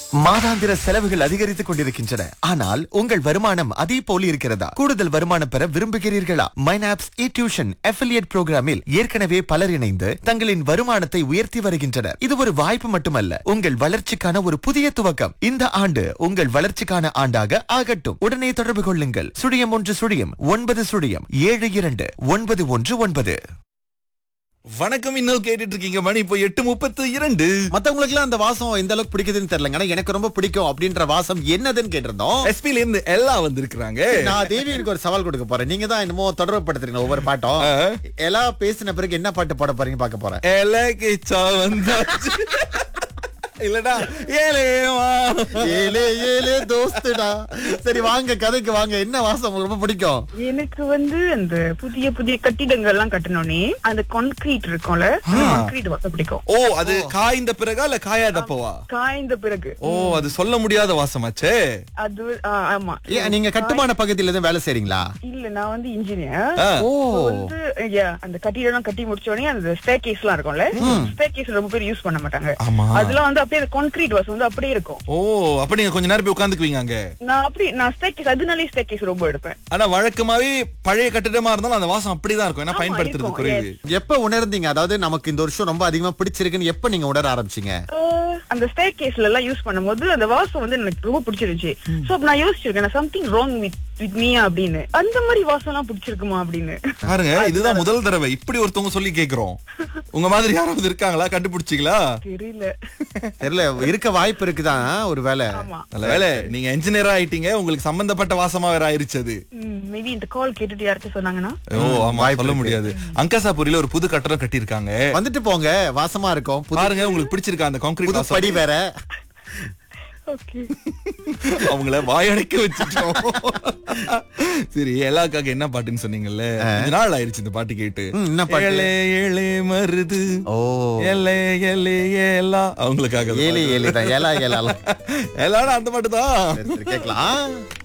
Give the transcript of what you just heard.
மாதாந்திர செலவுகள் அதிகரித்துக் கொண்டிருக்கின்றன ஆனால் உங்கள் வருமானம் அதே போல் இருக்கிறதா கூடுதல் வருமானம் பெற விரும்புகிறீர்களா மைனாப்ஸ் இ டியூஷன் அஃபிலியேட் புரோகிராமில் ஏற்கனவே பலர் இணைந்து தங்களின் வருமானத்தை உயர்த்தி வருகின்றனர் இது ஒரு வாய்ப்பு மட்டுமல்ல உங்கள் வளர்ச்சிக்கான ஒரு புதிய துவக்கம் இந்த ஆண்டு உங்கள் வளர்ச்சிக்கான ஆண்டாக ஆகட்டும் உடனே தொடர்பு கொள்ளுங்கள் சுழியம் ஒன்று சுழியம் ஒன்பது சுழியம் ஏழு இரண்டு ஒன்பது ஒன்று ஒன்பது வணக்கம் இன்னும் கேட்டுட்டு இருக்கீங்க மணி இப்போ எட்டு முப்பத்து இரண்டு மத்தவங்களுக்கு எல்லாம் அந்த வாசம் எந்த அளவுக்கு பிடிக்குதுன்னு தெரியலங்க ஆனா எனக்கு ரொம்ப பிடிக்கும் அப்படின்ற வாசம் என்னதுன்னு கேட்டிருந்தோம் எஸ்பில இருந்து எல்லாம் வந்திருக்கிறாங்க நான் தேவியனுக்கு ஒரு சவால் கொடுக்க போறேன் நீங்க தான் என்னமோ தொடர்புபடுத்துறீங்க ஒவ்வொரு பாட்டும் ஆ. எல்லாம் பேசின பிறகு என்ன பாட்டு பாட போறீங்க பார்க்க போறேன் எலகிச்சா வந்தாச்சு இல்லடா ஏலேவா ஏலே ஏலே தோஸ்துடா சரி வாங்க கதைக்கு வாங்க என்ன வாசம் உங்களுக்கு ரொம்ப பிடிக்கும் எனக்கு வந்து அந்த புதிய புதிய கட்டிடங்கள் எல்லாம் கட்டணும்னே அந்த கான்கிரீட் இருக்கும்ல கான்கிரீட் வாசம் பிடிக்கும் ஓ அது காய்ந்த பிறகா இல்ல காயாதப்பவா காய்ந்த பிறகு ஓ அது சொல்ல முடியாத வாசமாச்சே அது ஆ, ஆமா ஏன் நீங்க கட்டுமான பகுதியில எதுவும் வேலை செய்றீங்களா இல்ல நான் வந்து இன்ஜினியர் ஆ. ஓ வந்து yeah, அந்த கட்டிடம் எல்லாம் கட்டி முடிச்ச உடனே அந்த ஸ்டே கேஸ் எல்லாம் இருக்கும்ல ஸ்டே கேஸ் ரொம்ப பேர் யூஸ் பண்ண மாட்டாங்க ஆமா. அதெல்லாம் வந்து அப்படியே அந்த கான்கிரீட் வாசம் வந்து அப்படியே இருக்கும் ஓ அப்ப நீங்க கொஞ்ச நேரம் போய் உட்காந்துக்குவீங்க அங்க நான் அப்படி நான் ஸ்டே கேஸ் அதனாலே ஸ்டே கேஸ் ரொம்ப எடுப்பேன் ஆனா வழக்கமாவே பழைய கட்டிடமா இருந்தாலும் அந்த வாசம் அப்படிதான் இருக்கும் ஏன்னா ஆமா, பயன்படுத்துறது இருக்கும். குறைவு எப்ப உணர்ந்தீங்க அதாவது நமக்கு இந்த வருஷம் ரொம்ப அதிகமா பிடிச்சிருக்குன்னு எப்ப நீங்க உணர ஆரம்பிச்சீங்க ஆஹ், அந்த ஸ்டே கேஸ்ல எல்லாம் யூஸ் பண்ணும்போது அந்த வாசம் வந்து எனக்கு ரொம்ப பிடிச்சிருந்துச்சு சோ அப்ப நான் யோசிச்சிருக்கேன் சம்திங் ராங் வித் வித் மீயா அப்படின்னு அந்த மாதிரி வாசம் எல்லாம் பிடிச்சிருக்குமா அப்படின்னு பாருங்க இதுதான் முதல் தடவை இப்படி ஒருத்தவங்க சொல்லி கேக்குறோம் உங்க மாதிரி யாராவது இருக்காங்களா கண்டுபிடிச்சீங்களா தெரியல தெரியல இருக்க வாய்ப்பு இருக்குதான் ஒரு வேலை ஆமா நல்ல வேலை நீங்க என்ஜினியரா ஆயிட்டீங்க உங்களுக்கு சம்பந்தப்பட்ட வாசமா வேற ஆயிருச்சு அது மேபி இந்த கால் கேட்டுட்டு யார்கிட்ட சொன்னாங்கன்னா ஓ ஆமா சொல்ல முடியாது அங்கசாபுரியில ஒரு புது கட்டடம் கட்டியிருக்காங்க வந்துட்டு போங்க வாசமா இருக்கும் புது பாருங்க உங்களுக்கு பிடிச்சிருக்கா அந்த கான்கிரீட் புது படி வேற ஓகே அவங்கள வாயடைக்க வச்சுட்டோம் சரி எல்லாக்காக என்ன பாட்டுன்னு சொன்னீங்கல்ல கொஞ்ச நாள் ஆயிருச்சு இந்த பாட்டு கேட்டு ம், என்ன பாட்டு? ஏலே ஏலே மருது ஓ ஏலே ஏலே ஏலா அவங்களுக்காக ஏழு ஏழு தான் ஏழா ஏழா எல்லாரும் அந்த பாட்டு தான் கேட்கலாம்